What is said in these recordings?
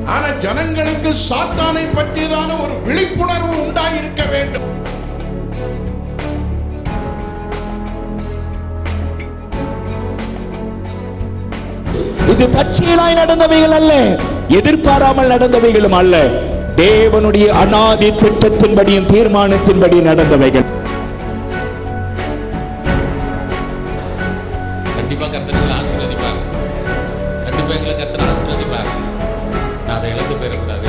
ஆனா ஜனங்களுக்கு சாத்தானை பற்றியதான ஒரு விழிப்புணர்வு உண்டாயிருக்க வேண்டும் இது தற்செயலாய் நடந்தவைகள் அல்ல எதிர்பாராமல் நடந்தவைகளும் அல்ல தேவனுடைய அனாதி திட்டத்தின்படியும் தீர்மானத்தின்படி நடந்தவைகள் கண்டிப்பா கர்த்தர் எங்களை ஆசீர்வதிப்பார் கண்டிப்பா எங்களை கர்த்தர் ஆசீர்வதிப்பார் நான் அதை இழந்து போயிடக்கூடாது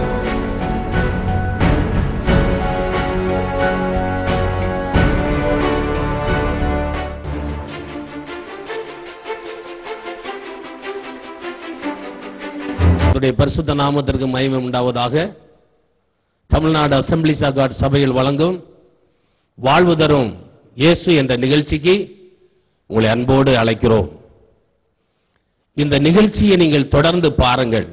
கர்த்தருடைய பரிசுத்த நாமத்திற்கு மகிமை உண்டாவதாக தமிழ்நாடு அசம்பிளிஸ் ஆஃப் காட் சபையில் வழங்கும் வாழ்வு தரும் இயேசு என்ற நிகழ்ச்சிக்கு உங்களை அன்போடு அழைக்கிறோம் இந்த நிகழ்ச்சியை நீங்கள் தொடர்ந்து பாருங்கள்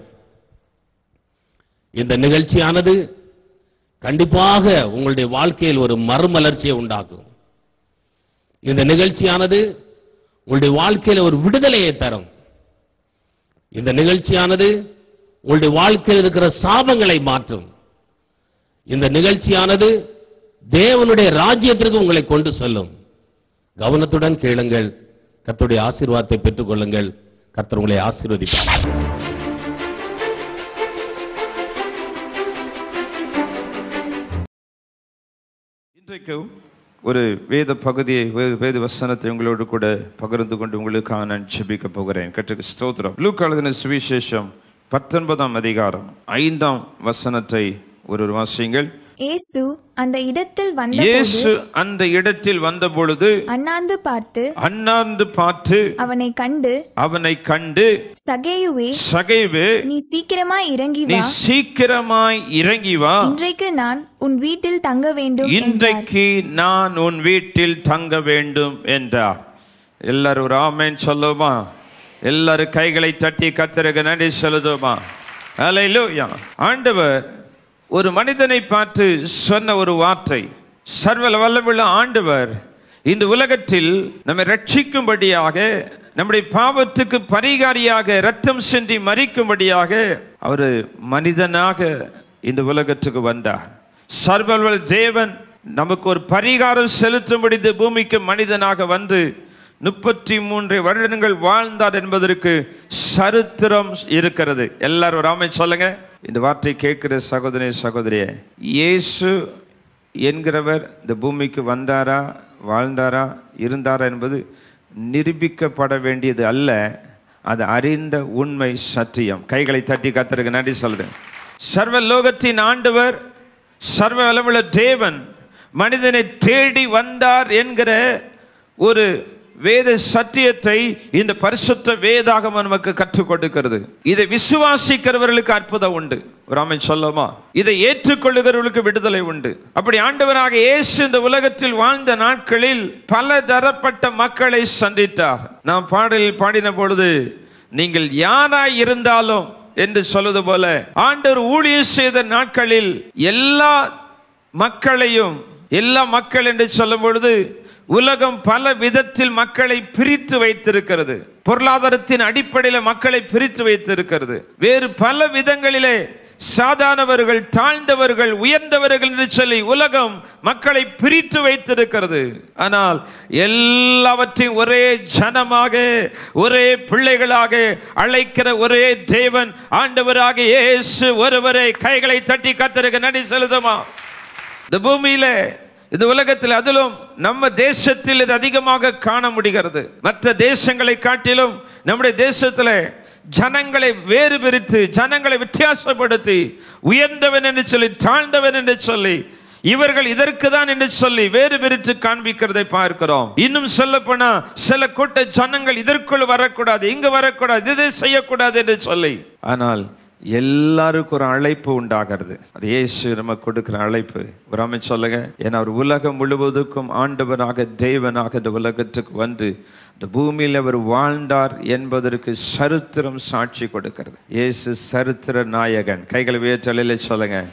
இந்த நிகழ்ச்சியானது கண்டிப்பாக உங்களுடைய வாழ்க்கையில் ஒரு மறுமலர்ச்சியை உண்டாக்கும் இந்த நிகழ்ச்சியானது உங்களுடைய வாழ்க்கையில் ஒரு விடுதலையை தரும் இந்த நிகழ்ச்சியானது உங்களுடைய வாழ்க்கையில் இருக்கிற சாபங்களை மாற்றும் இந்த நிகழ்ச்சியானது தேவனுடைய ராஜ்யத்திற்கு உங்களை கொண்டு செல்லும் கவனத்துடன் கேளுங்கள் கர்த்தருடைய ஆசீர்வாதத்தை பெற்றுக் கொள்ளுங்கள் கர்த்தர் உங்களை ஆசீர்வதிப்பார் இன்றைக்கும் ஒரு வேத பகுதியை வே- வேத வசனத்தை உங்களோடு கூட பகிர்ந்து கொண்டு உங்களுக்காக நான் ஜெபிக்க போகிறேன் கற்றுக்கு ஸ்தோத்திரம் லூக்காளுதின சுவிசேஷம் பத்தொன்பதாம் அதிகாரம் ஐந்தாம் வசனத்தை ஒரு வாசியுங்கள் இயேசு அந்த இடத்தில் வந்தபோது இயேசு அந்த இடத்தில் வந்த பொழுது அண்ணாந்து பார்த்து அண்ணாந்து பார்த்து அவனை கண்டு அவனை கண்டு சகேயுவே சகைவு நீ சீக்கிரமாய் இறங்கி நீ வா சீக்கிரமாய் இறங்கி வா இன்றைக்கு நான் உன் வீட்டில் தங்க வேண்டும் என்றார் இன்றைக்கு நான் உன் வீட்டில் தங்க வேண்டும் என்றார் எல்லாரும் ஒரு ஆமேன் சொல்லுமா எல்லாரும் கைகளை தட்டி கத்தருக்கு நன்றி சொல்லுதுமா ஹalleluya ஆண்டவர் ஒரு மனிதனை பார்த்து சொன்ன ஒரு வார்த்தை சர்வ வல்லமுள்ள ஆண்டவர் இந்த உலகத்தில் நம்மை ரட்சிக்கும்படியாக நம்முடைய பாவத்துக்கு பரிகாரியாக ரத்தம் சிந்தி மறிக்கும்படியாக அவர் மனிதனாக இந்த உலகத்துக்கு வந்தார் சர்வல்வல் தேவன் நமக்கு ஒரு பரிகாரம் செலுத்தும்படி இந்த பூமிக்கு மனிதனாக வந்து முப்பத்தி மூன்று வருடங்கள் வாழ்ந்தார் என்பதற்கு சரித்திரம் இருக்கிறது எல்லாரும் ராமே சொல்லுங்க இந்த வார்த்தை கேட்கிற சகோதரி சகோதரியே இயேசு என்கிறவர் இந்த பூமிக்கு வந்தாரா வாழ்ந்தாரா இருந்தாரா என்பது நிரூபிக்கப்பட வேண்டியது அல்ல அது அறிந்த உண்மை சத்தியம் கைகளை தட்டி கத்தருக்கு நன்றி சொல்றேன் சர்வ லோகத்தின் ஆண்டவர் சர்வ வளமுள்ள தேவன் மனிதனை தேடி வந்தார் என்கிற ஒரு வேத சத்தியத்தை இந்த பரிசுத்த வேதாகமம் நமக்கு கற்றுக் கொடுக்கிறது இதை விசுவாசிக்கிறவர்களுக்கு அற்புதம் உண்டு ராமை சொல்லமா இதை ஏற்றுக்கொள்ளுகிறவர்களுக்கு விடுதலை உண்டு அப்படி ஆண்டவராக இயேசு இந்த உலகத்தில் வாழ்ந்த நாட்களில் பல தரப்பட்ட மக்களை சந்தித்தார் நாம் பாடலில் பாடின பொழுது நீங்கள் யாராய் இருந்தாலும் என்று சொல்வது போல ஆண்டவர் ஊழியர் செய்த நாட்களில் எல்லா மக்களையும் எல்லா மக்கள் என்று சொல்லும் பொழுது உலகம் பல விதத்தில் மக்களை பிரித்து வைத்திருக்கிறது பொருளாதாரத்தின் அடிப்படையில் மக்களை பிரித்து வைத்திருக்கிறது வேறு பல விதங்களிலே சாதாரணவர்கள் தாழ்ந்தவர்கள் உயர்ந்தவர்கள் என்று சொல்லி உலகம் மக்களை பிரித்து வைத்திருக்கிறது ஆனால் எல்லாவற்றையும் ஒரே ஜனமாக ஒரே பிள்ளைகளாக அழைக்கிற ஒரே தேவன் ஆண்டவராக இயேசு ஒருவரை கைகளை தட்டி கத்திருக்க நன்றி செலுத்துமா இந்த பூமியில இந்த உலகத்தில் அதிலும் நம்ம தேசத்தில் இது அதிகமாக காண முடிகிறது மற்ற தேசங்களை காட்டிலும் நம்முடைய தேசத்தில் ஜனங்களை வேறு பிரித்து ஜனங்களை வித்தியாசப்படுத்தி உயர்ந்தவன் என்று சொல்லி தாழ்ந்தவன் என்று சொல்லி இவர்கள் இதற்கு தான் என்று சொல்லி வேறு பிரித்து காண்பிக்கிறதை பார்க்கிறோம் இன்னும் சொல்ல போனா சில கூட்ட ஜனங்கள் இதற்குள் வரக்கூடாது இங்கு வரக்கூடாது இதை செய்யக்கூடாது என்று சொல்லி ஆனால் எல்லாருக்கும் ஒரு அழைப்பு உண்டாகிறது அது இயேசு நமக்கு கொடுக்கிற அழைப்பு ஒரு அமை சொல்லுங்க ஏன்னா அவர் உலகம் முழுவதுக்கும் ஆண்டவராக தேவனாக இந்த உலகத்துக்கு வந்து இந்த பூமியில் அவர் வாழ்ந்தார் என்பதற்கு சரித்திரம் சாட்சி கொடுக்கிறது இயேசு சரித்திர நாயகன் கைகளை வேற்றலையில சொல்லுங்க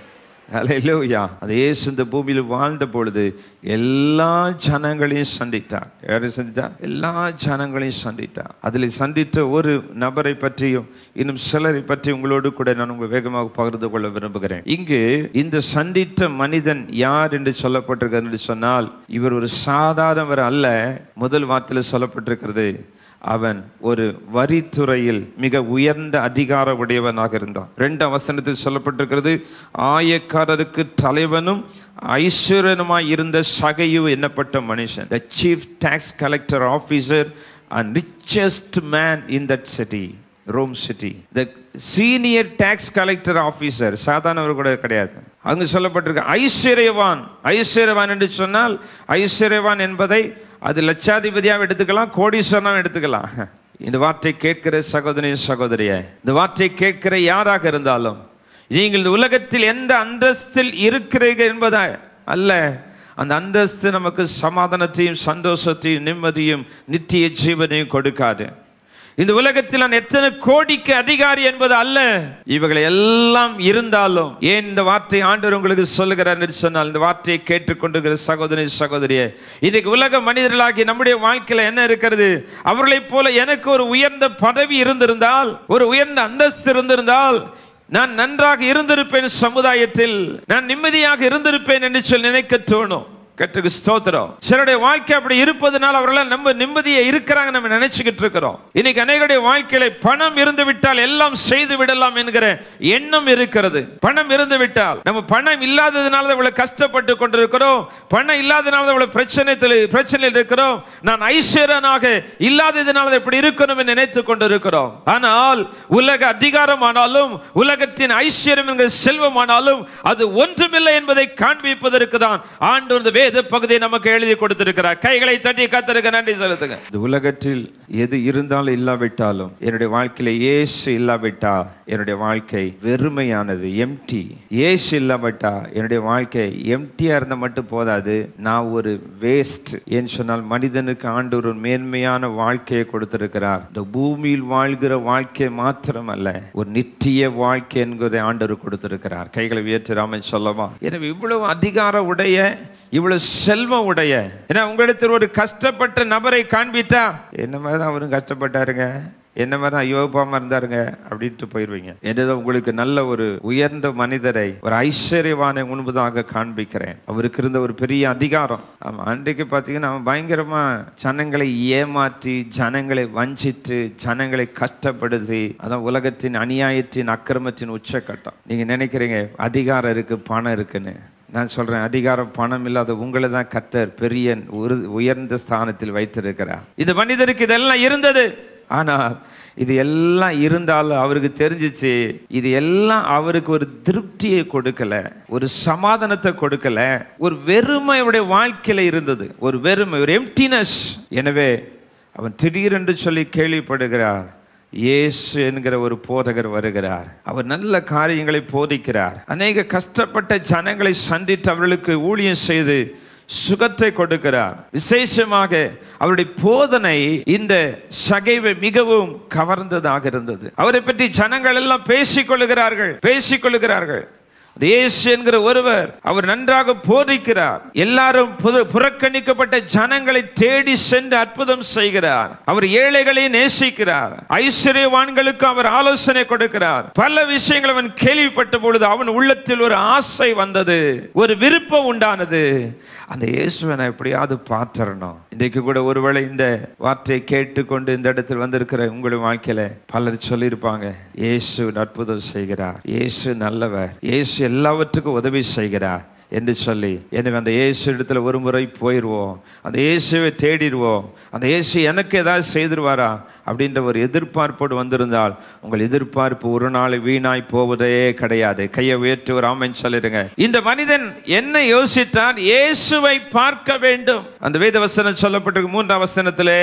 அல்லேலூயா அது இயேசு இந்த பூமியில் வாழ்ந்த பொழுது எல்லா ஜனங்களையும் சந்தித்தார் யாரை சந்தித்தார் எல்லா ஜனங்களையும் சந்தித்தார் அதில் சந்தித்த ஒரு நபரை பற்றியும் இன்னும் சிலரை பற்றி உங்களோடு கூட நான் உங்கள் வேகமாக பகிர்ந்து கொள்ள விரும்புகிறேன் இங்கு இந்த சந்தித்த மனிதன் யார் என்று சொல்லப்பட்டிருக்கிறது என்று சொன்னால் இவர் ஒரு சாதாரணவர் அல்ல முதல் வார்த்தையில் சொல்லப்பட்டிருக்கிறது அவன் ஒரு வரித்துறையில் மிக உயர்ந்த அதிகார உடையவனாக இருந்தான் ரெண்டாம் வசனத்தில் சொல்லப்பட்டிருக்கிறது ஆயக்காரருக்கு தலைவனும் ஐஸ்வர்யனுமாய் இருந்த சகையு என்னப்பட்ட மனுஷன் the chief tax collector officer and richest man in that city Rome city the senior tax collector officer சாதாரணவர் கூட கிடையாது அங்கு சொல்லப்பட்டிருக்கு ஐஸ்வர்யவான் ஐஸ்வர்யவான் என்று சொன்னால் ஐஸ்வர்யவான் என்பதை அது லட்சாதிபதியாக எடுத்துக்கலாம் கோடீஸ்வரனாக எடுத்துக்கலாம் இந்த வார்த்தை கேட்கிற சகோதரி சகோதரியே இந்த வார்த்தை கேட்கிற யாராக இருந்தாலும் நீங்கள் இந்த உலகத்தில் எந்த அந்தஸ்தில் இருக்கிறீர்கள் என்பதா அல்ல அந்த அந்தஸ்து நமக்கு சமாதானத்தையும் சந்தோஷத்தையும் நிம்மதியும் நித்திய ஜீவனையும் கொடுக்காது இந்த உலகத்தில் நான் எத்தனை கோடிக்கு அதிகாரி என்பது அல்ல இவைகளை எல்லாம் இருந்தாலும் ஏன் இந்த வார்த்தை ஆண்டவர் உங்களுக்கு சொல்லுகிறார் என்று சொன்னால் இந்த வார்த்தையை கேட்டுக்கொண்டிருக்கிற சகோதரி சகோதரியே இன்னைக்கு உலக மனிதர்களாகி நம்முடைய வாழ்க்கையில என்ன இருக்கிறது அவர்களைப் போல எனக்கு ஒரு உயர்ந்த பதவி இருந்திருந்தால் ஒரு உயர்ந்த அந்தஸ்து இருந்திருந்தால் நான் நன்றாக இருந்திருப்பேன் சமுதாயத்தில் நான் நிம்மதியாக இருந்திருப்பேன் என்று சொல்லி நினைக்க தோணும் கற்றுக்கு ஸ்தோத்திரம் சிலருடைய வாழ்க்கை அப்படி இருப்பதனால் அவர்களால் நம்ம நிம்மதியை இருக்கிறாங்க நம்ம நினைச்சுக்கிட்டு இருக்கிறோம் இன்னைக்கு அநேகருடைய வாழ்க்கையில பணம் இருந்து விட்டால் எல்லாம் செய்து விடலாம் என்கிற எண்ணம் இருக்கிறது பணம் இருந்து விட்டால் நம்ம பணம் இல்லாததுனால தான் இவ்வளவு கஷ்டப்பட்டு கொண்டிருக்கிறோம் பணம் இல்லாததுனால தான் இவ்வளவு பிரச்சனையில் பிரச்சனையில் இருக்கிறோம் நான் ஐஸ்வர்யனாக இல்லாததுனால தான் இப்படி இருக்கணும் என்று நினைத்து கொண்டிருக்கிறோம் ஆனால் உலக அதிகாரமானாலும் உலகத்தின் ஐஸ்வர்யம் என்கிற செல்வமானாலும் அது ஒன்றுமில்லை என்பதை காண்பிப்பதற்கு தான் ஆண்டு இந்த வேத பகுதியை நமக்கு எழுதி கொடுத்திருக்கிறார் கைகளை தட்டி கத்தருக்கு நன்றி செலுத்துங்க இந்த உலகத்தில் எது இருந்தாலும் இல்லாவிட்டாலும் என்னுடைய வாழ்க்கையில இயேசு இல்லாவிட்டா என்னுடைய வாழ்க்கை வெறுமையானது எம்டி இயேசு இல்லாவிட்டா என்னுடைய வாழ்க்கை எம்டியா இருந்தா மட்டும் போதாது நான் ஒரு வேஸ்ட் ஏன்னு சொன்னால் மனிதனுக்கு ஆண்டு ஒரு மேன்மையான வாழ்க்கையை கொடுத்திருக்கிறார் இந்த பூமியில் வாழ்கிற வாழ்க்கை மாத்திரம் அல்ல ஒரு நித்திய வாழ்க்கை என்கிறதை ஆண்டவர் கொடுத்திருக்கிறார் கைகளை உயர்த்திராமன் சொல்லவா எனவே இவ்வளவு அதிகார உடைய இவ்வளவு செல்வம் உடைய ஏன்னா உங்களிடத்தில் ஒரு கஷ்டப்பட்ட நபரை காண்பித்தா என்ன மாதிரி தான் அவரும் கஷ்டப்பட்டாருங்க என்ன மாதிரி தான் யோபாம இருந்தாருங்க அப்படின்ட்டு போயிடுவீங்க என்னதான் உங்களுக்கு நல்ல ஒரு உயர்ந்த மனிதரை ஒரு ஐஸ்வர்யவானை முன்பதாக காண்பிக்கிறேன் அவருக்கு இருந்த ஒரு பெரிய அதிகாரம் ஆமா அன்றைக்கு பார்த்தீங்கன்னா அவன் பயங்கரமா ஜனங்களை ஏமாற்றி ஜனங்களை வஞ்சித்து ஜனங்களை கஷ்டப்படுத்தி அதான் உலகத்தின் அநியாயத்தின் அக்கிரமத்தின் உச்சக்கட்டம் நீங்க நினைக்கிறீங்க அதிகாரம் இருக்கு பணம் இருக்குன்னு நான் சொல்றேன் அதிகாரம் பணம் இல்லாத உங்களை தான் கத்தர் பெரிய ஒரு உயர்ந்த ஸ்தானத்தில் வைத்திருக்கிறார் இந்த மனிதருக்கு இதெல்லாம் இருந்தது ஆனால் இது எல்லாம் இருந்தாலும் அவருக்கு தெரிஞ்சிச்சு இது எல்லாம் அவருக்கு ஒரு திருப்தியை கொடுக்கல ஒரு சமாதானத்தை கொடுக்கல ஒரு வெறுமையுடைய வாழ்க்கையில இருந்தது ஒரு வெறுமை ஒரு எம்டினஸ் எனவே அவன் திடீரென்று சொல்லி கேள்விப்படுகிறார் இயேசு என்கிற ஒரு போதகர் வருகிறார் அவர் நல்ல காரியங்களை போதிக்கிறார் அநேக கஷ்டப்பட்ட ஜனங்களை சந்தித்து அவர்களுக்கு ஊழியம் செய்து சுகத்தை கொடுக்கிறார் விசேஷமாக அவருடைய போதனை இந்த சகைவை மிகவும் கவர்ந்ததாக இருந்தது அவரை பற்றி ஜனங்கள் எல்லாம் பேசிக் கொள்ளுகிறார்கள் பேசிக் கொள்ளுகிறார்கள் இயேசு என்கிற ஒருவர் அவர் நன்றாக போதிக்கிறார் எல்லாரும் புற- புறக்கணிக்கப்பட்ட ஜனங்களை தேடி சென்று அற்புதம் செய்கிறார் அவர் ஏழைகளை நேசிக்கிறார் ஐஸ்வர்யவான்களுக்கு அவர் ஆலோசனை கொடுக்கிறார் பல விஷயங்கள் அவன் கேள்விப்பட்ட பொழுது அவன் உள்ளத்தில் ஒரு ஆசை வந்தது ஒரு விருப்பம் உண்டானது அந்த இயேசுவை நான் எப்படியாவது பார்த்துடணும் இன்றைக்கு கூட ஒருவேளை இந்த வார்த்தையை கேட்டுக்கொண்டு இந்த இடத்தில் வந்திருக்கிற உங்களுடைய வாழ்க்கையில பலர் சொல்லியிருப்பாங்க இயேசு அற்புதம் செய்கிறார் இயேசு நல்லவர் இயேசு எல்லாவற்றுக்கும் உதவி செய்கிறார் என்று சொல்லி எனவே அந்த இயேசு இடத்துல ஒரு முறை போயிடுவோம் அந்த இயேசுவை தேடிடுவோம் அந்த இயேசு எனக்கு ஏதாவது செய்திருவாரா அப்படின்ற ஒரு எதிர்பார்ப்போடு வந்திருந்தால் உங்கள் எதிர்பார்ப்பு ஒரு நாள் வீணாய் போவதே கிடையாது கையை உயர்த்தி ஒரு ஆமென் சொல்லிடுங்க இந்த மனிதன் என்ன யோசித்தார் இயேசுவை பார்க்க வேண்டும் அந்த வேத வசனம் சொல்லப்பட்டிருக்கு மூன்றாம் வசனத்திலே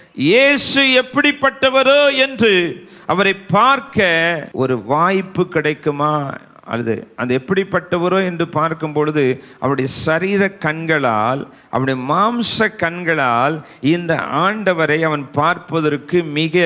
இயேசு எப்படிப்பட்டவரோ என்று அவரை பார்க்க ஒரு வாய்ப்பு கிடைக்குமா அல்லது அந்த எப்படிப்பட்டவரோ என்று பார்க்கும் பொழுது அவருடைய சரீர கண்களால் அவருடைய மாம்ச கண்களால் இந்த ஆண்டவரை அவன் பார்ப்பதற்கு மிக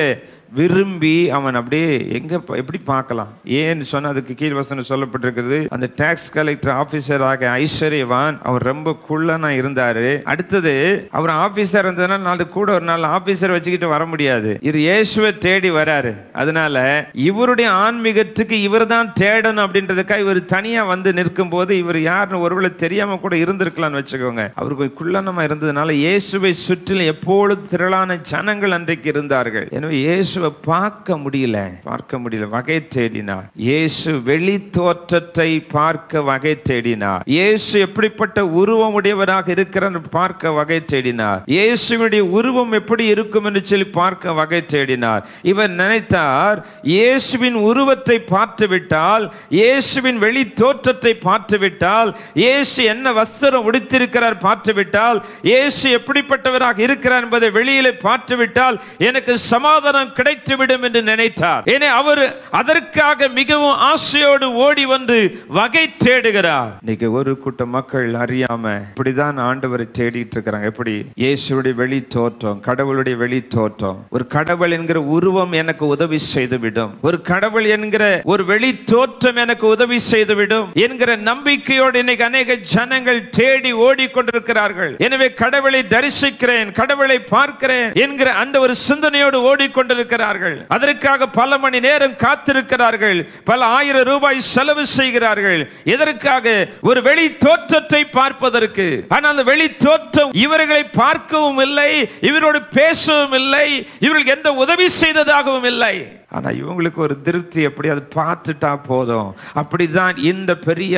விரும்பி அவன் அப்படியே எங்க ப- எப்படி பார்க்கலாம் ஏன்னு சொன்னா அதுக்கு கீழ் வசனம் சொல்லப்பட்டிருக்கிறது அந்த டாக்ஸ் கலெக்டர் ஆபீசராக ஐஸ்வர்யவான் அவர் ரொம்ப குள்ளனா இருந்தாரு அடுத்தது அவர் ஆபீசர் இருந்ததுனால நாலு கூட ஒரு நாள் ஆபீசர் வச்சுக்கிட்டு வர முடியாது இவர் இயேசுவை தேடி வராரு அதனால இவருடைய ஆன்மீகத்துக்கு இவர் தான் தேடணும் அப்படின்றதுக்காக இவர் தனியா வந்து நிற்கும் போது இவர் யாருன்னு ஒருவேளை தெரியாம கூட இருந்திருக்கலாம்னு வச்சுக்கோங்க அவருக்கு குள்ளனமா இருந்ததுனால இயேசுவை சுற்றிலும் எப்பொழுது திரளான ஜனங்கள் அன்றைக்கு இருந்தார்கள் எனவே இயேசுவை பார்க்க முடியல பார்க்க முடியல வகை தேடினார் இயேசு வெளி தோற்றத்தை பார்க்க வகை தேடினார் இயேசு எப்படிப்பட்ட உருவம் உடையவராக இருக்கிறார் பார்க்க வகை தேடினார் இயேசுவினுடைய உருவம் எப்படி இருக்கும் என்று சொல்லி பார்க்க வகை தேடினார் இவர் நினைத்தார் இயேசுவின் உருவத்தை பார்த்துவிட்டால் இயேசுவின் வெளி தோற்றத்தை பார்த்துவிட்டால் இயேசு என்ன வஸ்திரம் உடுத்திருக்கிறார் பார்த்துவிட்டால் இயேசு எப்படிப்பட்டவராக இருக்கிறார் என்பதை வெளியிலே பார்த்துவிட்டால் எனக்கு சமாதானம் கிடைத்துவிடும் என்று நினைத்தார் ஏனே அவர் அதற்காக மிகவும் ஆசையோடு ஓடி வந்து வகை தேடுகிறார் இன்னைக்கு ஒரு கூட்ட மக்கள் அறியாம இப்படிதான் ஆண்டவரை தேடிட்டு இருக்கிறாங்க எப்படி இயேசுடைய வெளி தோற்றம் கடவுளுடைய வெளி தோற்றம் ஒரு கடவுள் என்கிற உருவம் எனக்கு உதவி செய்துவிடும் ஒரு கடவுள் என்கிற ஒரு வெளி தோற்றம் எனக்கு உதவி செய்துவிடும் என்கிற நம்பிக்கையோடு இன்னைக்கு அநேக ஜனங்கள் தேடி ஓடிக்கொண்டிருக்கிறார்கள் எனவே கடவுளை தரிசிக்கிறேன் கடவுளை பார்க்கிறேன் என்கிற அந்த ஒரு சிந்தனையோடு ஓடிக்கொண்டிருக்கிறார்கள் அதற்காக பல மணி நேரம் காத்திருக்கிறார்கள் பல ஆயிரம் ரூபாய் செலவு செய்கிறார்கள் எதற்காக ஒரு வெளி தோற்றத்தை பார்ப்பதற்கு ஆனால் அந்த வெளி தோற்றம் இவர்களை பார்க்கவும் இல்லை இவரோடு பேசவும் இல்லை இவர்களுக்கு எந்த உதவி செய்ததாகவும் இல்லை ஆனா இவங்களுக்கு ஒரு திருப்தி எப்படி அது பார்த்துட்டா போதும் அப்படிதான் இந்த பெரிய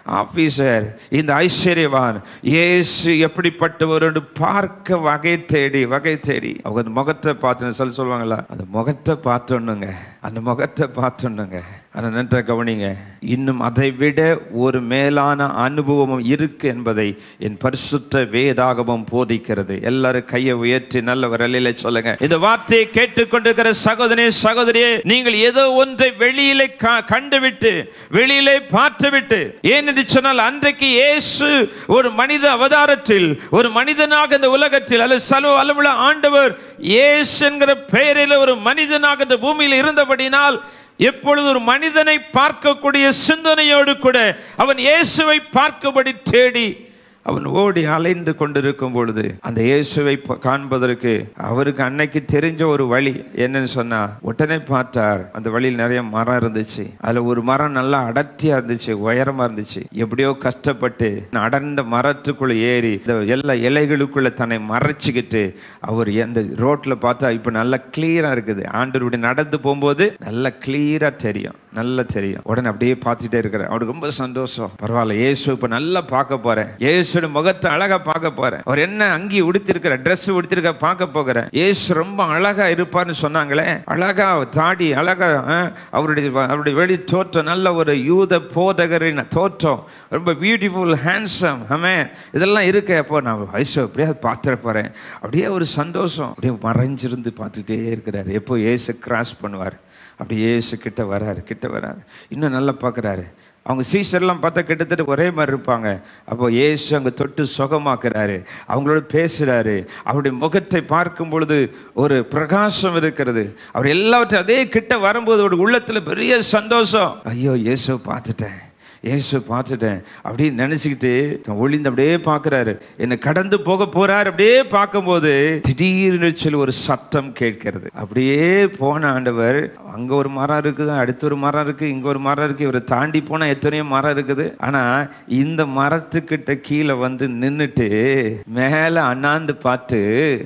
ஆபீசர் இந்த ஐஸ்வர்யவான் இயேசு எப்படிப்பட்டவரோடு பார்க்க வகை தேடி வகை தேடி அவங்க அந்த முகத்தை பார்த்து சொல்ல சொல்லுவாங்களா அந்த முகத்தை பார்த்தோன்னுங்க அந்த முகத்தை பார்த்தோன்னுங்க அதை நன்ற கவனிங்க இன்னும் அதை விட ஒரு மேலான அனுபவமும் இருக்கு என்பதை என் பரிசுத்த வேதாகமம் போதிக்கிறது எல்லாரும் கையை உயர்த்தி நல்ல விரலில சொல்லுங்க இந்த வார்த்தையை கேட்டுக்கொண்டிருக்கிற சகோதரே சகோதரியே நீங்கள் ஏதோ ஒன்றை வெளியிலே கா- கண்டுவிட்டு வெளியிலே பார்த்துவிட்டு ஏன் என்று சொன்னால் அன்றைக்கு இயேசு ஒரு மனித அவதாரத்தில் ஒரு மனிதனாக இந்த உலகத்தில் அல்லது சர்வ வல்லமுள்ள ஆண்டவர் இயேசு என்கிற பெயரில் ஒரு மனிதனாக இந்த பூமியில் இருந்தபடினால் எப்பொழுது ஒரு மனிதனை பார்க்கக்கூடிய சிந்தனையோடு கூட அவன் இயேசுவை பார்க்கும்படி தேடி அவன் ஓடி அலைந்து கொண்டிருக்கும் பொழுது அந்த இயேசுவை ப- காண்பதற்கு அவருக்கு அன்னைக்கு தெரிஞ்ச ஒரு வழி என்னன்னு சொன்னா உடனே பார்த்தார் அந்த வழியில் நிறைய மரம் இருந்துச்சு அதுல ஒரு மரம் நல்லா அடர்த்தியா இருந்துச்சு உயரமா இருந்துச்சு எப்படியோ கஷ்டப்பட்டு அடர்ந்த மரத்துக்குள்ள ஏறி இந்த எல்லா இலைகளுக்குள்ள தன்னை மறைச்சிக்கிட்டு அவர் எந்த ரோட்ல பார்த்தா இப்ப நல்லா கிளியரா இருக்குது ஆண்டவருடைய நடந்து போகும்போது நல்லா கிளியரா தெரியும் நல்லா தெரியும் உடனே அப்படியே பார்த்துட்டே இருக்கிறேன் அவருக்கு ரொம்ப சந்தோஷம் பரவாயில்ல இயேசு இப்ப நல்லா பார்க்க போறேன் இயேசுடைய முகத்தை அழகா பார்க்க போறேன் அவர் என்ன அங்கி உடுத்திருக்கிற Dress உடுத்திருக்க பார்க்க போகிறேன் இயேசு ரொம்ப அழகா இருப்பார்னு சொன்னாங்களே அழகா தாடி அழகா ஆ, அவருடைய அவருடைய வெளி தோற்றம் நல்ல ஒரு யூத போதகரின் தோற்றம் ரொம்ப பியூட்டிஃபுல் ஹேண்ட்ஸம் ஆமே இதெல்லாம் இருக்கு அப்போ நான் வயசு அப்படியே பார்த்துட போறேன் அப்படியே ஒரு சந்தோஷம் அப்படியே மறைஞ்சிருந்து பார்த்துட்டே இருக்கிறாரு எப்போ இயேசு கிராஸ் பண்ணுவார் அப்படி இயேசு கிட்ட வராரு கிட்ட வராரு இன்னும் நல்லா பார்க்குறாரு அவங்க சீசர்லாம் பார்த்தா கிட்டத்தட்ட ஒரே மாதிரி இருப்பாங்க அப்போ இயேசு அங்கே தொட்டு சுகமாக்குறாரு அவங்களோட பேசுறாரு அவருடைய முகத்தை பார்க்கும் பொழுது ஒரு பிரகாசம் இருக்கிறது அவர் எல்லாவற்றையும் அதே கிட்ட வரும்போது ஒரு உள்ளத்துல பெரிய சந்தோஷம் ஐயோ இயேசுவை பார்த்துட்டேன் இயேசு பார்த்துட்டேன் அப்படின்னு நினச்சிக்கிட்டு ஒளிந்து அப்படியே பார்க்குறாரு என்னை கடந்து போக போறார் அப்படியே பார்க்கும்போது திடீர்னு சொல்லி ஒரு சத்தம் கேட்கிறது அப்படியே போன ஆண்டவர் அங்க ஒரு மரம் இருக்குது அடுத்து ஒரு மரம் இருக்கு இங்க ஒரு மரம் இருக்கு இவரை தாண்டி போனா எத்தனையோ மரம் இருக்குது ஆனா இந்த மரத்துக்கிட்ட கீழே வந்து நின்னுட்டு மேல அண்ணாந்து பார்த்து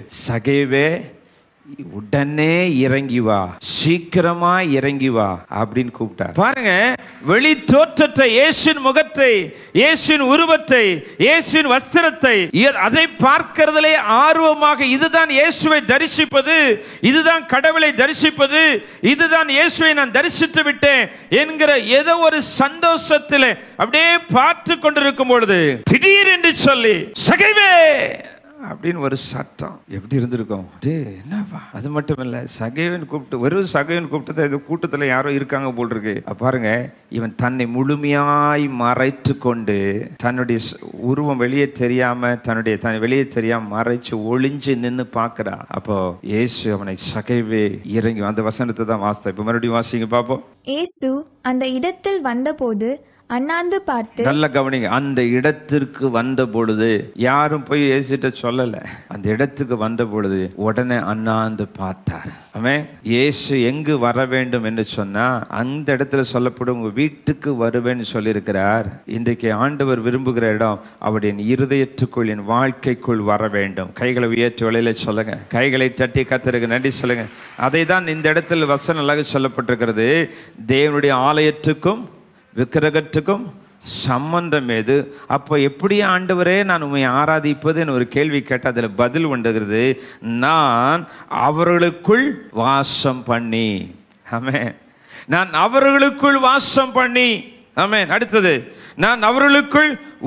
சகைவே உடனே இறங்கி வா சீக்கிரமா இறங்கி வா அப்படின்னு கூப்பிட்டார் பாருங்க வெளி தோற்றத்தை இயேசுவின் முகத்தை இயேசுவின் உருவத்தை இயேசுவின் வஸ்திரத்தை இ- அதை பார்க்கிறதிலே ஆர்வமாக இதுதான் இயேசுவை தரிசிப்பது இதுதான் கடவுளை தரிசிப்பது இதுதான் இயேசுவை நான் தரிசித்து விட்டேன் என்கிற ஏதோ ஒரு சந்தோஷத்தில் அப்படியே பார்த்து கொண்டிருக்கும் பொழுது திடீர் என்று சொல்லி சகைவே அப்படின்னு ஒரு சத்தம் எப்படி இருந்திருக்கும் டே என்னப்பா அது மட்டும் இல்ல சகைவன் கூப்பிட்டு வெறும் சகைவன் கூப்பிட்டு இது கூட்டத்துல யாரோ இருக்காங்க போல் இருக்கு அப்ப பாருங்க இவன் தன்னை முழுமையாய் மறைத்து கொண்டு தன்னுடைய ஸ்- உருவம் வெளியே தெரியாம தன்னுடைய தன் வெளியே தெரியாம மறைச்சு ஒளிஞ்சு நின்னு பார்க்கறான் அப்போ இயேசு அவனை சகைவே இறங்கி அந்த வசனத்தை தான் வாசித்தேன் இப்ப மறுபடியும் வாசிங்க பாப்போம் இயேசு அந்த இடத்தில் வந்தபோது அண்ணாந்து பார்த்து நல்ல கவனிங்க அந்த இடத்திற்கு வந்த பொழுது யாரும் போய் இயேசுட்ட சொல்லல அந்த இடத்துக்கு வந்த பொழுது உடனே அண்ணாந்து பார்த்தார் அவன் இயேசு எங்கு வர வேண்டும் என்று சொன்னா அந்த இடத்துல சொல்லப்படும் உங்க வீட்டுக்கு வருவேன்னு சொல்லியிருக்கிறார் இன்றைக்கு ஆண்டவர் விரும்புகிற இடம் அவருடைய இருதயத்துக்குள் என் வாழ்க்கைக்குள் வர வேண்டும் கைகளை உயர்த்தி வழியில சொல்லுங்க கைகளை தட்டி கத்தருக்கு நன்றி சொல்லுங்க அதை தான் இந்த இடத்துல வசனம் அழகாக சொல்லப்பட்டிருக்கிறது தேவனுடைய ஆலயத்துக்கும் விக்கிரகத்துக்கும் சம்பந்தம் ஏது அப்போ எப்படி ஆண்டவரே நான் உண்மை ஆராதிப்பதுன்னு ஒரு கேள்வி கேட்டு அதில் பதில் உண்டுகிறது நான் அவர்களுக்குள் வாசம் பண்ணி ஆமென் நான் அவர்களுக்குள் வாசம் பண்ணி ஆமென் அடுத்தது நான் அவர்களுக்குள்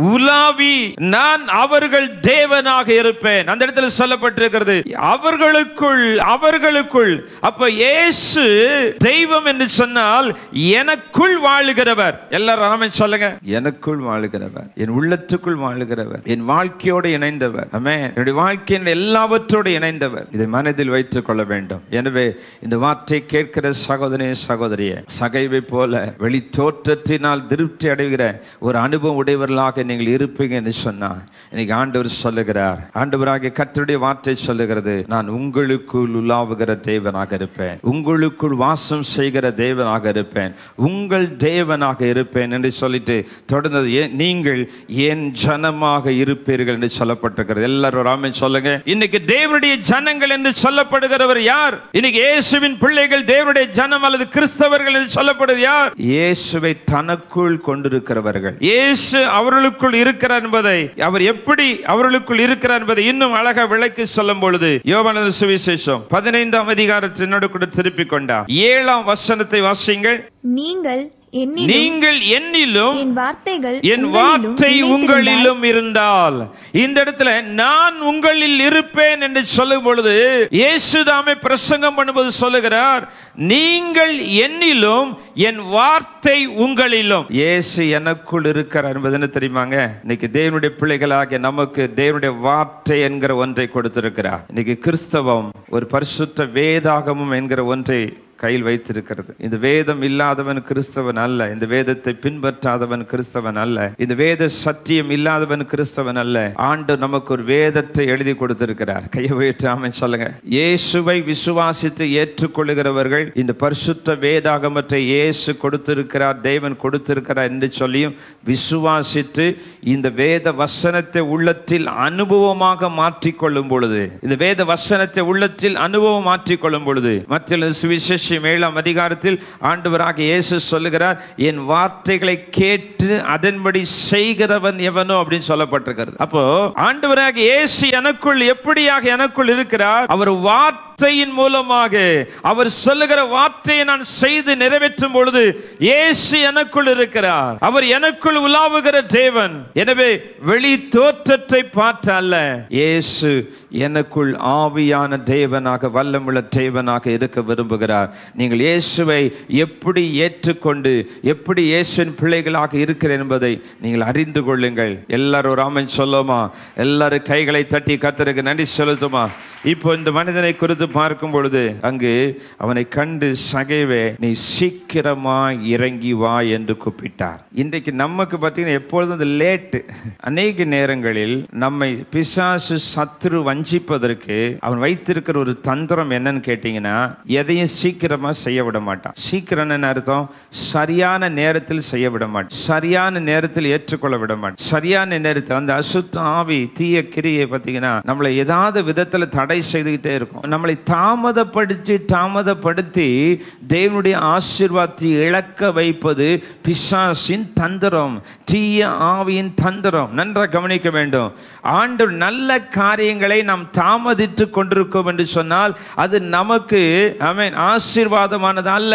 உலாவி நான் அவர்கள் தேவனாக இருப்பேன் அந்த இடத்துல சொல்லப்பட்டிருக்கிறது அவர்களுக்குள் அவர்களுக்குள் அப்ப இயேசு தெய்வம் என்று சொன்னால் எனக்குள் வாழுகிறவர் எல்லாரும் ஆமென் சொல்லுங்க எனக்குள் வாழுகிறவர் என் உள்ளத்துக்குள் வாழுகிறவர் என் வாழ்க்கையோடு இணைந்தவர் ஆமென் என்னுடைய வாழ்க்கையின் எல்லாவற்றோடு இணைந்தவர் இதை மனதில் வைத்துக் கொள்ள வேண்டும் எனவே இந்த வார்த்தை கேட்கிற சகோதரே சகோதரியே சகைவை போல வெளி தோற்றத்தினால் திருப்தி அடைகிற ஒரு அனுபவம் உடையவர்களாக நீங்கள் இருப்பீங்க என்று சொன்னா இன்னைக்கு ஆண்டவர் சொல்லுகிறார் ஆண்டவராகிய கர்த்தருடைய வார்த்தை சொல்லுகிறது நான் உங்களுக்குள் உலாவுகிற தேவனாக இருப்பேன் உங்களுக்குள் வாசம் செய்கிற தேவனாக இருப்பேன் உங்கள் தேவனாக இருப்பேன் என்று சொல்லிட்டு தொடர்ந்து "ஏ- நீங்கள் என் ஜனமாக இருப்பீர்கள் என்று சொல்லப்பட்டிருக்கிறது எல்லாரும் ராமே சொல்லுங்க இன்னைக்கு தேவனுடைய ஜனங்கள் என்று சொல்லப்படுகிறவர் யார் இன்னைக்கு இயேசுவின் பிள்ளைகள் தேவனுடைய ஜனம் அல்லது கிறிஸ்தவர்கள் என்று சொல்லப்படுவது யார் இயேசுவை தனக்குள் கொண்டிருக்கிறவர்கள் இயேசு அவர்களுக்குள் இருக்கிறார் என்பதை அவர் எப்படி அவர்களுக்குள் இருக்கிறார் என்பதை இன்னும் அழகா விளக்கி சொல்லும் பொழுது யோவானது சுவிசேஷம் பதினைந்தாம் அதிகாரத்தினோடு கூட திருப்பிக் கொண்டார் ஏழாம் வசனத்தை வாசிங்கள் நீங்கள் என்னிலும் நீங்கள் என்னிலும் என் வார்த்தைகள் என் உங்களிலும் வார்த்தை நிலைத்திருந்தால் உங்களிலும் இருந்தால் இந்த இடத்துல நான் உங்களில் இருப்பேன் என்று சொல்லும் பொழுது இயேசுதாமே பிரசங்கம் பண்ணும்போது சொல்லுகிறார் நீங்கள் என்னிலும் என் வார்த்தை உங்களிலும் இயேசு எனக்குள் இருக்கிறார் என்பது என்ன தெரியுமாங்க இன்னைக்கு தேவனுடைய பிள்ளைகளாகிய நமக்கு தேவனுடைய வார்த்தை என்கிற ஒன்றை கொடுத்திருக்கிறார் இன்னைக்கு கிறிஸ்தவம் ஒரு பரிசுத்த வேதாகமம் என்கிற ஒன்றை கையில் வைத்திருக்கிறது இந்த வேதம் இல்லாதவன் கிறிஸ்தவன் அல்ல இந்த வேதத்தை பின்பற்றாதவன் கிறிஸ்தவன் அல்ல இந்த வேத சத்தியம் இல்லாதவன் கிறிஸ்தவன் அல்ல ஆண்டு நமக்கு ஒரு வேதத்தை எழுதி கொடுத்திருக்கிறார் கையை உயர்த்தாம சொல்லுங்க இயேசுவை விசுவாசித்து ஏற்றுக்கொள்ளுகிறவர்கள் இந்த பரிசுத்த வேதாகமத்தை இயேசு கொடுத்திருக்கிறார் தேவன் கொடுத்திருக்கிறார் என்று சொல்லியும் விசுவாசித்து இந்த வேத வசனத்தை உள்ளத்தில் அனுபவமாக மாற்றிக்கொள்ளும் பொழுது இந்த வேத வசனத்தை உள்ளத்தில் அனுபவம் மாற்றிக்கொள்ளும் பொழுது மத்திய சுவிசேஷம் ஏழாம் அதிகாரத்தில் ஆண்டவராக இயேசு சொல்லுகிறார் என் வார்த்தைகளை கேட்டு அதன்படி செய்கிறவன் எவனோ அப்படின்னு சொல்லப்பட்டிருக்கிறது அப்போ ஆண்டவராக இயேசு எனக்குள் எப்படியாக எனக்குள் இருக்கிறார் அவர் வார்த்தையின் மூலமாக அவர் சொல்லுகிற வார்த்தையை நான் செய்து நிறைவேற்றும் பொழுது இயேசு எனக்குள் இருக்கிறார் அவர் எனக்குள் உலாவுகிற தேவன் எனவே வெளி தோற்றத்தை பார்த்து அல்ல இயேசு எனக்குள் ஆவியான தேவனாக வல்லமுள்ள தேவனாக இருக்க விரும்புகிறார் நீங்கள் இயேசுவை எப்படி ஏற்றுக்கொண்டு எப்படி இயேசுவின் பிள்ளைகளாக இருக்கிறேன் என்பதை நீங்கள் அறிந்து கொள்ளுங்கள் எல்லாரும் ராமன் சொல்லுமா எல்லாரும் கைகளை தட்டி கத்தருக்கு நன்றி செலுத்துமா இப்போ இந்த மனிதனை குறித்து பார்க்கும் பொழுது அங்கு அவனை கண்டு சகைவே நீ சீக்கிரமா இறங்கி வா என்று கூப்பிட்டார் இன்றைக்கு நமக்கு பார்த்தீங்கன்னா எப்பொழுதும் இந்த லேட்டு அநேக நேரங்களில் நம்மை பிசாசு சத்துரு வஞ்சிப்பதற்கு அவன் வைத்திருக்கிற ஒரு தந்திரம் என்னன்னு கேட்டீங்கன்னா எதையும் சீக்கிரமா செய்ய விட மாட்டான் சீக்கிரம் என்ன அர்த்தம் சரியான நேரத்தில் செய்ய விட மாட்டான் சரியான நேரத்தில் ஏற்றுக்கொள்ள விட மாட்டான் சரியான நேரத்தில் அந்த அசுத்த ஆவி தீய கிரியை பார்த்தீங்கன்னா நம்மளை ஏதாவது விதத்தில் தடை செய்துக்கிட்டே இருக்கும் நம்மளை தாமதப்படுத்தி தாமதப்படுத்தி தேவனுடைய ஆசீர்வாதத்தை இழக்க வைப்பது பிசாசின் தந்திரம் தீய ஆவியின் தந்திரம் நன்றாக கவனிக்க வேண்டும் ஆண்டு நல்ல காரியங்களை நாம் தாமதித்து கொண்டிருக்கோம் என்று சொன்னால் அது நமக்கு ஆமென் ஆசீர்வாதமானது அல்ல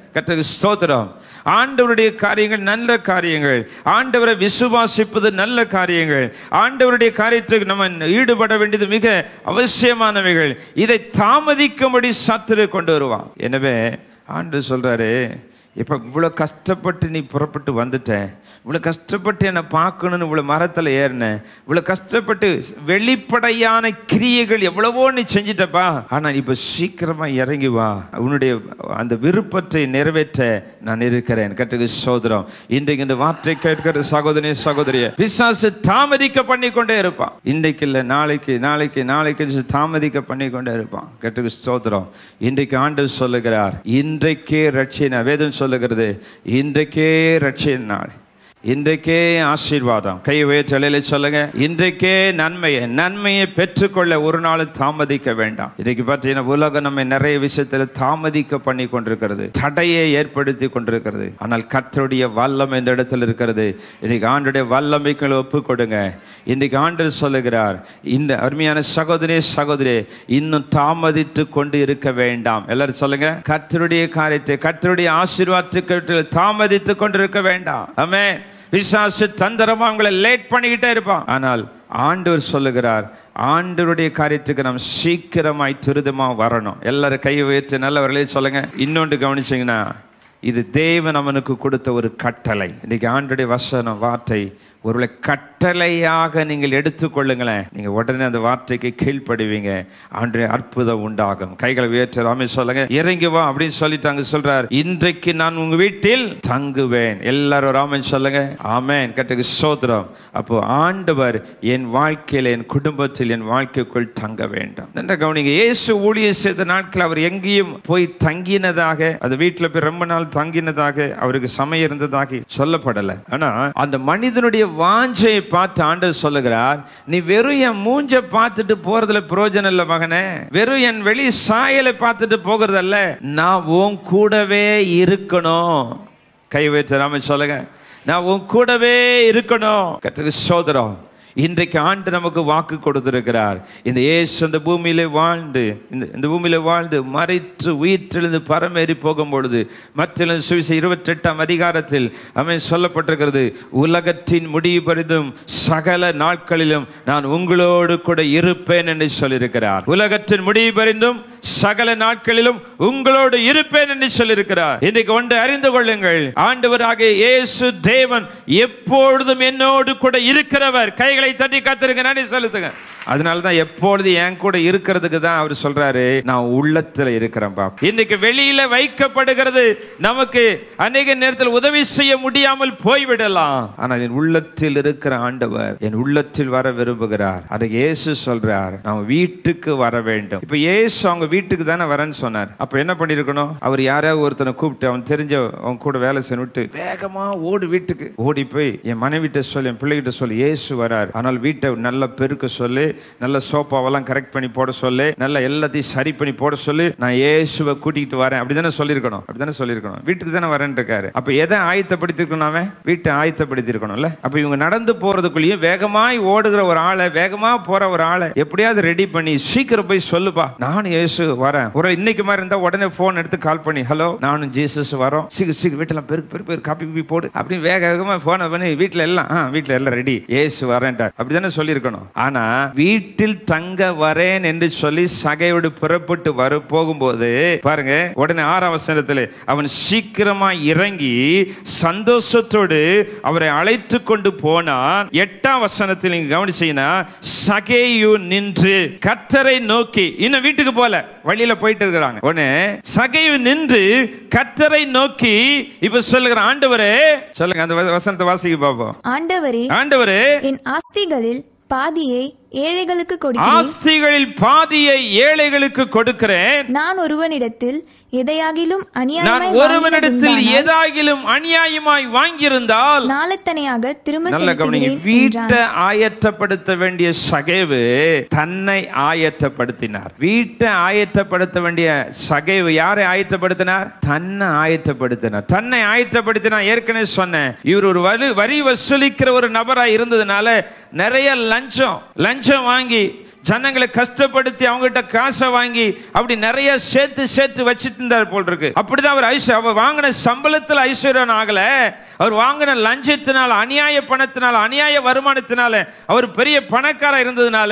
கர்த்தருக்கு ஸ்தோத்திரம் ஆண்டவருடைய காரியங்கள் நல்ல காரியங்கள் ஆண்டவரை விசுவாசிப்பது நல்ல காரியங்கள் ஆண்டவருடைய காரியத்துக்கு நம்ம ஈடுபட வேண்டியது மிக அவசியமானவைகள் இதை தாமதிக்கும்படி சத்துரு கொண்டு வருவான் எனவே ஆண்டு சொல்றாரு இப்போ இவ்வளோ கஷ்டப்பட்டு நீ புறப்பட்டு வந்துட்டேன் இவ்வளோ கஷ்டப்பட்டு என்னை பார்க்கணும்னு இவ்வளோ மரத்தில் ஏறினேன் இவ்வளோ கஷ்டப்பட்டு வெளிப்படையான கிரியைகள் எவ்வளவோ நீ செஞ்சிட்டப்பா ஆனால் இப்போ சீக்கிரமாக இறங்கி வா உன்னுடைய அந்த விருப்பத்தை நிறைவேற்ற நான் இருக்கிறேன் கட்டுக்கு சோதரம் இன்றைக்கு இந்த வார்த்தை கேட்கிற சகோதரி சகோதரிய பிசாசு தாமதிக்க பண்ணி கொண்டே இருப்பான் இன்றைக்கு இல்லை நாளைக்கு நாளைக்கு நாளைக்கு தாமதிக்க பண்ணி கொண்டே இருப்பான் கட்டுக்கு ஸ்தோத்திரம் இன்றைக்கு ஆண்டு சொல்லுகிறார் இன்றைக்கே ரட்சின வேதம் சொல்லுகிறது இன்றைக்கே ரட்சின நாள் இன்றைக்கே ஆசீர்வாதம் கை உயர்த்தலையில சொல்லுங்க இன்றைக்கே நன்மையை நன்மையை பெற்றுக்கொள்ள ஒரு நாள் தாமதிக்க வேண்டாம் இன்னைக்கு பார்த்தீங்கன்னா உலகம் நம்ம நிறைய விஷயத்துல தாமதிக்க பண்ணி கொண்டிருக்கிறது தடையை ஏற்படுத்தி கொண்டிருக்கிறது ஆனால் கர்த்தருடைய வல்லம் இந்த இடத்துல இருக்கிறது இன்னைக்கு ஆண்டுடைய வல்லமைக்கு ஒப்பு கொடுங்க இன்னைக்கு ஆண்டு சொல்லுகிறார் இந்த அருமையான சகோதரி சகோதரி இன்னும் தாமதித்து கொண்டு இருக்க வேண்டாம் எல்லாரும் சொல்லுங்க கர்த்தருடைய காரியத்தை கர்த்தருடைய ஆசீர்வாதத்துக்கு தாமதித்து கொண்டிருக்க வேண்டாம் ஆமே பிசாசு தந்திரமா உங்களை லேட் பண்ணிக்கிட்டே இருப்பான் ஆனால் ஆண்டவர் சொல்லுகிறார் ஆண்டவருடைய காரியத்துக்கு நாம் சீக்கிரமாய் துரிதமா வரணும் எல்லாரும் கையை உயர்த்தி நல்லவர்களே சொல்லுங்க இன்னொன்று கவனிச்சீங்கன்னா இது தேவன் அவனுக்கு கொடுத்த ஒரு கட்டளை இன்னைக்கு ஆண்டுடைய வசனம் வார்த்தை ஒருவேளை கட்டளையாக நீங்கள் எடுத்துக்கொள்ளுங்களேன் நீங்க உடனே அந்த வார்த்தைக்கு கீழ்ப்படுவீங்க ஆண்டு அற்புதம் உண்டாகும் கைகளை உயர்த்தி ராமே சொல்லுங்க இறங்கி வா அப்படின்னு சொல்லிட்டாங்க சொல்றார் இன்றைக்கு நான் உங்க வீட்டில் தங்குவேன் எல்லாரும் ராமன் சொல்லுங்க ஆமென் கட்டுக்கு சோதரம் அப்போ ஆண்டவர் என் வாழ்க்கையில் என் குடும்பத்தில் என் வாழ்க்கைக்குள் தங்க வேண்டும் நன்ற கவனிங்க இயேசு ஊழியர் செய்த நாட்கள் அவர் எங்கேயும் போய் தங்கினதாக அது வீட்டில் போய் ரொம்ப நாள் தங்கினதாக அவருக்கு சமயம் இருந்ததாக சொல்லப்படலை ஆனா அந்த மனிதனுடைய வாஞ்சையை பார்த்து ஆண்டவர் சொல்லுகிறார் நீ வெறும் என் மூஞ்ச பார்த்துட்டு போறதுல பிரயோஜனம் இல்லை மகனே வெறும் என் வெளி சாயலை பார்த்துட்டு போகிறதல்ல நான் உன் கூடவே இருக்கணும் கை வைத்து சொல்லுங்க நான் உன் கூடவே இருக்கணும் கற்றுக்கு சோதரம் இன்றைக்கு ஆண்டு நமக்கு வாக்கு கொடுத்திருக்கிறார் இந்த இயேசு அந்த பூமியிலே வாழ்ந்து இந்த இந்த பூமியில வாழ்ந்து மறைத்து உயிர்த்தெழுந்து பரமேறி போகும் பொழுது மற்ற சுவிசை இருபத்தெட்டாம் அதிகாரத்தில் அவன் சொல்லப்பட்டிருக்கிறது உலகத்தின் முடிவு பரிதும் சகல நாட்களிலும் நான் உங்களோடு கூட இருப்பேன் என்று சொல்லியிருக்கிறார் உலகத்தின் முடிவு பரிந்தும் சகல நாட்களிலும் உங்களோடு இருப்பேன் என்று சொல்லியிருக்கிறார் இன்றைக்கு ஒன்று அறிந்து கொள்ளுங்கள் ஆண்டவராக இயேசு தேவன் எப்பொழுதும் என்னோடு கூட இருக்கிறவர் கைகளை தட்டி காத்திருங்க நன்றி செலுத்துங்க அதனால தான் எப்பொழுது என் கூட இருக்கிறதுக்கு தான் அவர் சொல்றாரு நான் உள்ளத்துல இருக்கிறேன் பாப் இன்னைக்கு வெளியில வைக்கப்படுகிறது நமக்கு அநேக நேரத்தில் உதவி செய்ய முடியாமல் போய்விடலாம் ஆனால் என் உள்ளத்தில் இருக்கிற ஆண்டவர் என் உள்ளத்தில் வர விரும்புகிறார் அதை இயேசு சொல்றார் நான் வீட்டுக்கு வர வேண்டும் இப்ப இயேசு அவங்க வீட்டுக்கு தானே வரேன்னு சொன்னார் அப்ப என்ன பண்ணிருக்கணும் அவர் யாரையாவது ஒருத்தனை கூப்பிட்டு அவன் தெரிஞ்ச அவன் கூட வேலை செய்ய விட்டு வேகமா ஓடு வீட்டுக்கு ஓடி போய் என் மனைவிட்ட சொல்லி என் பிள்ளைகிட்ட சொல்லி இயேசு வரார் ஆனால் வீட்டை நல்லா பெருக்க சொல்லி நல்ல சோப்பாவெல்லாம் கரெக்ட் பண்ணி போட சொல்லி நல்ல எல்லாத்தையும் சரி பண்ணி போட சொல்லி நான் இயேசுவை கூட்டிகிட்டு வரேன் அப்படி தானே சொல்லியிருக்கணும் அப்படி தானே சொல்லியிருக்கணும் வீட்டுக்கு தானே வரேன் இருக்காரு அப்ப எதை ஆயத்தப்படுத்திருக்கணும் அவன் வீட்டை ஆயத்தப்படுத்திருக்கணும்ல அப்ப இவங்க நடந்து போறதுக்குள்ளேயும் வேகமாய் ஓடுகிற ஒரு ஆளை வேகமா போற ஒரு ஆளை எப்படியாவது ரெடி பண்ணி சீக்கிரம் போய் சொல்லுப்பா நானும் இயேசு வரேன் ஒரு இன்னைக்கு மாதிரி இருந்தா உடனே போன் எடுத்து கால் பண்ணி ஹலோ நானும் ஜீசஸ் வரோம் சீக்கிரம் சீக்கிரம் வீட்டுல பெருக்கு பெருக்கு பெரு காப்பி கீப்பி போடு அப்படின்னு வேக வேகமா போனை பண்ணி வீட்டுல எல்லாம் ஆ வீட்டுல எல்லாம் ரெடி ஏசு வரேன்டா அப்படிதானே சொல்லியிருக்கணும் ஆனா வீட்டில் தங்க வரேன் என்று சொல்லி சகையோடு புறப்பட்டு வர போகும்போது பாருங்க உடனே ஆறாம் வசனத்துல அவன் சீக்கிரமா இறங்கி சந்தோஷத்தோடு அவரை அழைத்து கொண்டு போனான் எட்டாம் வசனத்தில் நீங்க கவனிச்சீங்கன்னா சகையு நின்று கத்தரை நோக்கி இன்னும் வீட்டுக்கு போல வழியில போயிட்டு இருக்கிறாங்க உடனே சகையு நின்று கத்தரை நோக்கி இப்ப சொல்லுகிற ஆண்டவரே சொல்லுங்க அந்த வ- வசனத்தை வாசிக்க பாப்போம் ஆண்டவரே ஆண்டவரே என் ஆஸ்திகளில் பாதியை ஏழைகளுக்கு கொடுக்கிறேன் ஆஸ்திகளில் பாதியை ஏழைகளுக்கு கொடுக்கிறேன் நான் ஒருவனிடத்தில் எதையாகிலும் நான் அநியாயமாய் ஒருவனிடத்தில் வாங்கினதுண்டானால் ஏதாகிலும் அநியாயமாய் வாங்கியிருந்தால் நாளத்தனையாக திரும்ப நல்ல கவனிங்க செலுத்துகிறேன் வீட்டை என்றான். ஆயத்தப்படுத்த வேண்டிய சகைவு தன்னை ஆயத்தப்படுத்தினார் வீட்டை ஆயத்தப்படுத்த வேண்டிய சகைவு யாரை ஆயத்தப்படுத்தினார் தன்னை ஆயத்தப்படுத்தினார் தன்னை ஆயத்தப்படுத்தினார் ஏற்கனவே சொன்னேன் இவர் ஒரு வரி வரி வசூலிக்கிற ஒரு நபரா இருந்ததுனால நிறைய லஞ்சம் லஞ்சம் வாங்கி ஜனங்களை கஷ்டப்படுத்தி அவங்ககிட்ட காசை வாங்கி அப்படி நிறைய சேர்த்து சேர்த்து வச்சிட்டு இருந்தார் போல் இருக்கு அப்படிதான் அவர் ஐஸ்வர் அவர் வாங்கின சம்பளத்தில் ஐஸ்வர்யன் ஆகல அவர் வாங்கின லஞ்சத்தினால அநியாய பணத்தினால அநியாய வருமானத்தினால அவர் பெரிய பணக்காரர் இருந்ததுனால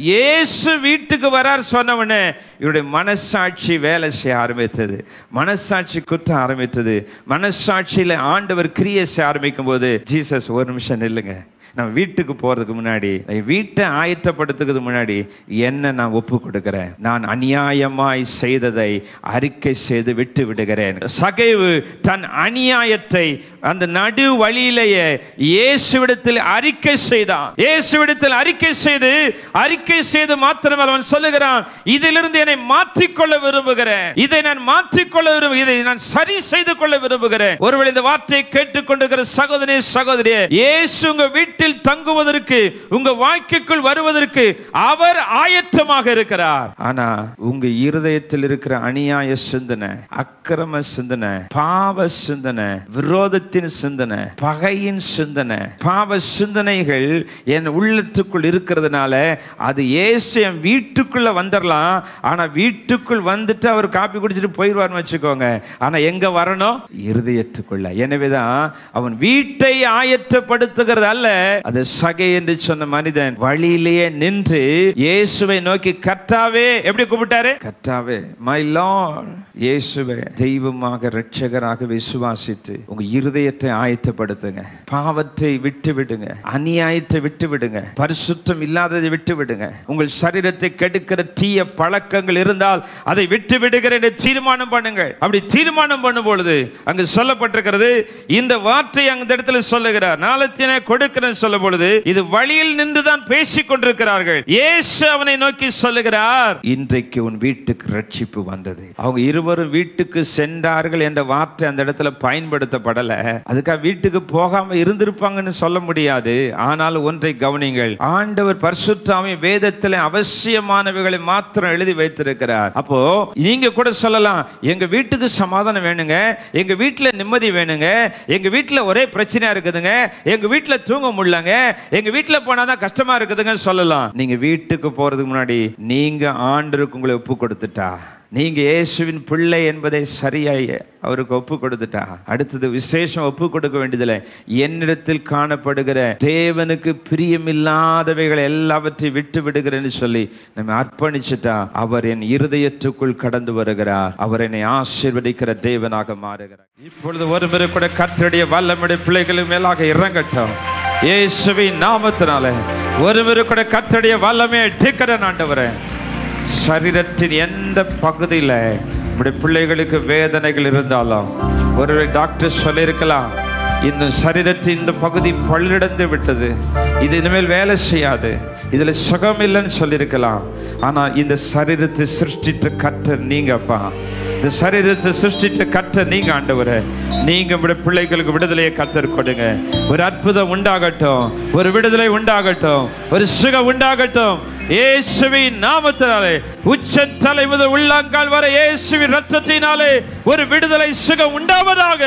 இயேசு வீட்டுக்கு வரார் சொன்னவனே இவருடைய மனசாட்சி வேலை செய்ய ஆரம்பித்தது மனசாட்சி குற்றம் ஆரம்பித்தது மனசாட்சியில ஆண்டவர் கிரியை செய்ய ஆரம்பிக்கும் போது ஜீசஸ் ஒரு நிமிஷம் நில்லுங்க நம்ம வீட்டுக்கு போறதுக்கு முன்னாடி வீட்டை ஆயத்தப்படுத்துறதுக்கு முன்னாடி என்ன நான் ஒப்பு கொடுக்கிறேன் நான் அநியாயமாய் செய்ததை அறிக்கை செய்து விட்டு விடுகிறேன் சகைவு தன் அநியாயத்தை அந்த நடு வழியிலேயே இயேசுவிடத்தில் அறிக்கை செய்தான் இயேசுவிடத்தில் அறிக்கை செய்து அறிக்கை செய்து மாத்திரமல்ல அவன் சொல்லுகிறான் இதிலிருந்து என்னை மாற்றிக்கொள்ள விரும்புகிறேன் இதை நான் மாற்றிக்கொள்ள விரும்பு இதை நான் சரி செய்து கொள்ள விரும்புகிறேன் ஒருவேளை இந்த வார்த்தையை கேட்டுக்கொண்டிருக்கிற சகோதரி சகோதரியே இயேசு உங்க வீட்டில் தங்குவதற்கு உங்க வாழ்க்கைக்குள் வருவதற்கு அவர் ஆயத்தமாக இருக்கிறார் ஆனா உங்க இருதயத்தில் இருக்கிற அநியாய சிந்தனை அக்கிரம சிந்தனை பாவ சிந்தனை விரோதத்தின் சிந்தனை பகையின் சிந்தனை பாவ சிந்தனைகள் என் உள்ளத்துக்குள் இருக்கிறதுனால அது இயேசு என் வீட்டுக்குள்ள வந்துடலாம் ஆனா வீட்டுக்குள் வந்துட்டு அவர் காப்பி குடிச்சிட்டு போயிடுவார்னு வச்சுக்கோங்க ஆனா எங்க வரணும் இருதயத்துக்குள்ள எனவேதான் அவன் வீட்டை ஆயத்தப்படுத்துகிறது அல்ல அது சகை என்று சொன்ன மனிதன் வழியிலேயே நின்று இயேசுவை நோக்கி கர்த்தாவே எப்படி கூப்பிட்டாரு கர்த்தாவே மை லார்ட் இயேசுவை தெய்வமாக இரட்சகராக விசுவாசித்து உங்க இருதயத்தை ஆயத்தப்படுத்துங்க பாவத்தை விட்டு விடுங்க அநியாயத்தை விட்டு விடுங்க பரிசுத்தம் இல்லாததை விட்டு விடுங்க உங்கள் சரீரத்தை கெடுக்கிற தீய பழக்கங்கள் இருந்தால் அதை விட்டு விடுகிற என்று தீர்மானம் பண்ணுங்கள் அப்படி தீர்மானம் பண்ணும் பொழுது அங்கு சொல்லப்பட்டிருக்கிறது இந்த வார்த்தை அந்த இடத்துல சொல்லுகிறார் நாளத்தினை கொடுக்கிறேன் சொல்லும் பொழுது இது வழியில் நின்றுதான் பேசிக் கொண்டிருக்கிறார்கள் இயேசு அவனை நோக்கி சொல்லுகிறார் இன்றைக்கு உன் வீட்டுக்கு ரட்சிப்பு வந்தது அவங்க இருவரும் வீட்டுக்கு சென்றார்கள் என்ற வார்த்தை அந்த இடத்துல பயன்படுத்தப்படல அதுக்காக வீட்டுக்கு போகாம இருந்திருப்பாங்கன்னு சொல்ல முடியாது ஆனால் ஒன்றை கவனிங்கள் ஆண்டவர் பரிசுத்தாமை வேதத்தில் அவசியமானவைகளை மாத்திரம் எழுதி வைத்திருக்கிறார் அப்போ நீங்க கூட சொல்லலாம் எங்க வீட்டுக்கு சமாதானம் வேணுங்க எங்க வீட்டுல நிம்மதி வேணுங்க எங்க வீட்டுல ஒரே பிரச்சனையா இருக்குதுங்க எங்க வீட்டுல தூங்க முடியலங்க எங்க வீட்டுல போனாதான் கஷ்டமா இருக்குதுங்க சொல்லலாம் நீங்க வீட்டுக்கு போறதுக்கு முன்னாடி நீங்க ஆண்டருக்கு உங்களை ஒப்பு கொடுத்துட்டா நீங்க இயேசுவின் பிள்ளை என்பதை சரியாய் அவருக்கு ஒப்பு கொடுத்துட்டா அடுத்தது விசேஷம் ஒப்பு கொடுக்க வேண்டியதில்லை என்னிடத்தில் காணப்படுகிற தேவனுக்கு பிரியமில்லாதவைகளை எல்லாவற்றையும் விட்டு விடுகிறேன்னு சொல்லி நம்ம அர்ப்பணிச்சுட்டா அவர் என் இருதயத்துக்குள் கடந்து வருகிறார் அவர் என்னை ஆசீர்வதிக்கிற தேவனாக மாறுகிறார் இப்பொழுது ஒரு முறை கூட கத்தருடைய வல்லமுடைய பிள்ளைகளும் மேலாக இறங்கட்டும் இயேசுவின் நாமத்தினால ஒரு முறை கூட கத்தருடைய வல்லமே டிக்கிறேன் ஆண்டவரே சரீரத்தின் எந்த பகுதியில் நம்முடைய பிள்ளைகளுக்கு வேதனைகள் இருந்தாலும் ஒரு டாக்டர் சொல்லியிருக்கலாம் இந்த சரீரத்தின் இந்த பகுதி பழுடந்து விட்டது இது இனிமேல் வேலை செய்யாது இதுல சுகம் இல்லைன்னு சொல்லியிருக்கலாம் ஆனா இந்த சரீரத்தை சிருஷ்டித்த கற்றர் நீங்கப்பா இந்த சரீரத்தை சிருஷ்டித்த கற்ற நீங்க ஆண்டவரே நீங்க உங்களுடைய பிள்ளைகளுக்கு விடுதலையை கத்தர் கொடுங்க ஒரு அற்புதம் உண்டாகட்டும் ஒரு விடுதலை உண்டாகட்டும் ஒரு சுகம் உண்டாகட்டும் இயேசுவின் நாமத்தினாலே உச்ச தலை முதல் உள்ளங்கால் வரை இயேசுவின் ரத்தத்தினாலே ஒரு விடுதலை சுகம் உண்டாவதாக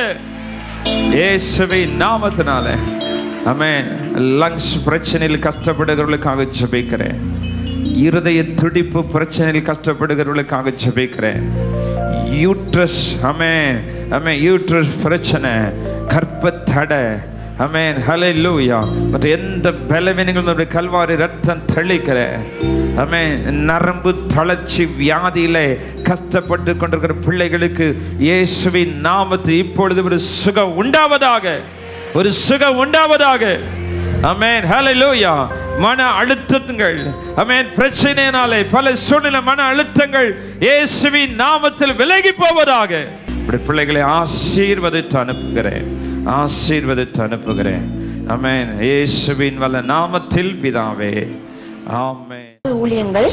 இயேசுவின் நாமத்தினாலே ஆமென் லங்ஸ் பிரச்சனையில் கஷ்டப்படுகிறவர்களுக்காக ஜெபிக்கிறேன் இருதய துடிப்பு பிரச்சனையில் கஷ்டப்படுகிறவர்களுக்காக ஜெபிக்கிறேன் யூட்ரஸ் அமேன் அமேன் யூட்ரஸ் பிரச்சனை கர்ப்பத்தடை அமேன் ஹலே லூயா மற்ற எந்த பலவீனங்களும் நம்முடைய கல்வாரி ரத்தம் தெளிக்கிற அமேன் நரம்பு தளர்ச்சி வியாதியிலே கஷ்டப்பட்டு கொண்டிருக்கிற பிள்ளைகளுக்கு இயேசுவின் நாமத்தில் இப்பொழுது ஒரு சுகம் உண்டாவதாக ஒரு சுகம் உண்டாவதாக அமேன் ஹalleluya மன அழுத்தங்கள் அமேன் பிரச்சனையினாலே பல சூழ்நிலை மன அழுத்தங்கள் இயேசுவின் நாமத்தில் விலகி போவதாக இப்படி பிள்ளைகளை ஆசீர்வதித்து அனுப்புகிறேன் ஆசீர்வதித்து அனுப்புகிறேன் அமேன் இயேசுவின் வல்ல நாமத்தில் பிதாவே ஆமென் ஊழியங்கள்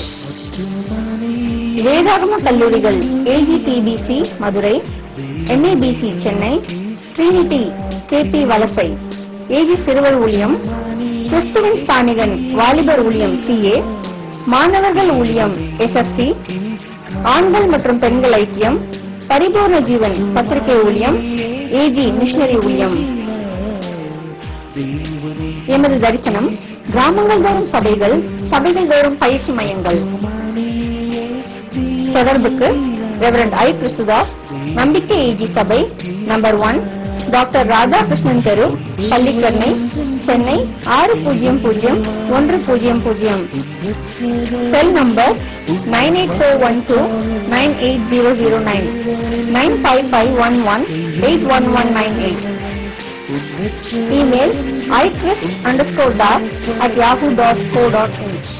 வேதாகம கல்லூரிகள் AGTBC Madurai MABC Chennai Trinity KP Valasai AG சிறுவர் ஊழியம் கிறிஸ்துவின் ஸ்தானிகன் வாலிபர் ஊழியம் சிஏ மாணவர்கள் ஊழியம் எஸ்எஃப்சி ஆண்கள் மற்றும் பெண்கள் ஐக்கியம் பரிபூர்ண ஜீவன் பத்திரிகை ஊழியம் ஏஜி மிஷனரி ஊழியம் எமது தரிசனம் தரிசனம் கிராமங்கள் தோறும் சபைகள் சபைகள் தோறும் பயிற்சி மையங்கள் தொடர்புக்கு ரெவரண்ட் ஐ கிறிஸ்துதாஸ் நம்பிக்கை ஏஜி சபை நம்பர் ஒன் டாக்டர் ராதாகிருஷ்ணன் தெரு பள்ளிக்கரணை சென்னை ஆறு பூஜ்ஜியம் பூஜ்ஜியம் ஒன்று பூஜ்ஜியம் பூஜ்ஜியம் cell number nine eight four one two nine eight zero zero nine nine five five one one eight one one nine eight email ikrist underscore Das at Yahoo dot co dot in